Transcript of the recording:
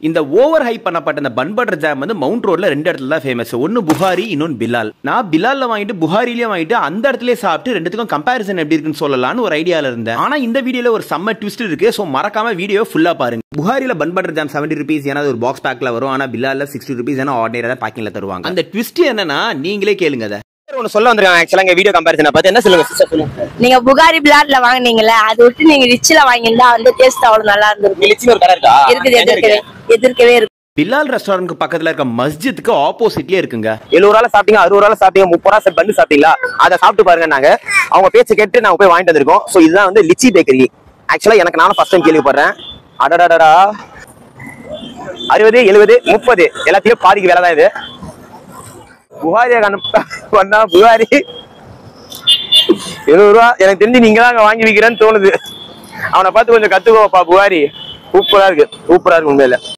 இந்த over hype பண்ணப்பட்ட இந்த பன் பட்டர் ஜாம் வந்து மவுண்ட் ரோட்ல ரெண்டு இடத்துல தான் ஃபேமஸ் ஒன்னு புகாரி இன்னொன்னு பிலால் நான் பிலால்ல வாங்கிட்டு புகாரிலயும் வாங்கிட்டு அந்த இடத்துல சாப்பிட்டு ரெண்டுத்துக்கும் கம்பேரிசன் எப்படி இருக்குன்னு சொல்லலாம்னு ஒரு ஐடியால இருந்தேன் ஆனா இந்த வீடியோல ஒரு செம்ம ட்விஸ்ட் இருக்கு சோ மறக்காம வீடியோ ஃபுல்லா பாருங்க புகாரில bun butter jam seventy rupees ஏன்னா அது ஒரு பாக்ஸ் பேக்ல வரும் ஆனா பிலால்ல சிக்ஸ்டி ருபீஸ் ஏன்னா ஆர்டினரி தான் பேக்கிங்ல தருவாங்க அந்த ட்விஸ்ட் என்னன்னா நீங்களே கேளுங்க அதை ஒன்னு சொல்ல வந்திருக்காங்க ஆக்சுவலா இங்க வீடியோ கம்பேரிசன் பார்த்து என்ன சொல்லுங்க சிஸ்டர் சொல்லுங்க நீங்க புகாரி பிளாட்ல வாங்குனீங்கல்ல அது விட்டு நீங்க ரிச்ல வாங்கியிருந்தா வந்து டேஸ்ட் அவ்வளவு நல்லா இருந்திருக்கும் லிச்சின்னு ஒரு கடை இருக்கா இருக்குது எதிர்க்கவே எதிர்க்கவே இருக்கு பிலால் ரெஸ்டாரண்ட்க்கு பக்கத்துல இருக்க மஸ்ஜித்துக்கு ஆப்போசிட்லயே இருக்குங்க எழுபது ரூபாய் சாப்பிட்டீங்க அறுபது ரூபாய் சாப்பிட்டீங்க முப்பது ரூபாய் செட் பண்ணி சாப்பிட்டீங்களா அதை சாப்பிட்டு பாருங்க நாங்க அவங்க பேச்சு கேட்டு நாங்க போய் வாங்கிட்டு வந்திருக்கோம் சோ இதுதான் வந்து லிச்சி பேக்கரி ஆக்சுவலா எனக்கு நானும் ஃபர்ஸ்ட் டைம் கேள்விப்படுறேன் அடடடடா அறுபது எழுபது முப்பது எல்லாத்தையும் பாதிக்கு வேலை தான் இது புகாரியா கணக்கு வந்தா புகாரி எழுபது ரூபா எனக்கு தெரிஞ்சு நீங்க தான் அங்க வாங்கி விக்கிறேன்னு தோணுது அவனை பார்த்து கொஞ்சம் கத்துக்கோப்பா புகாரி சூப்பரா இருக்கு சூப்பரா இருக்கு உண்மையில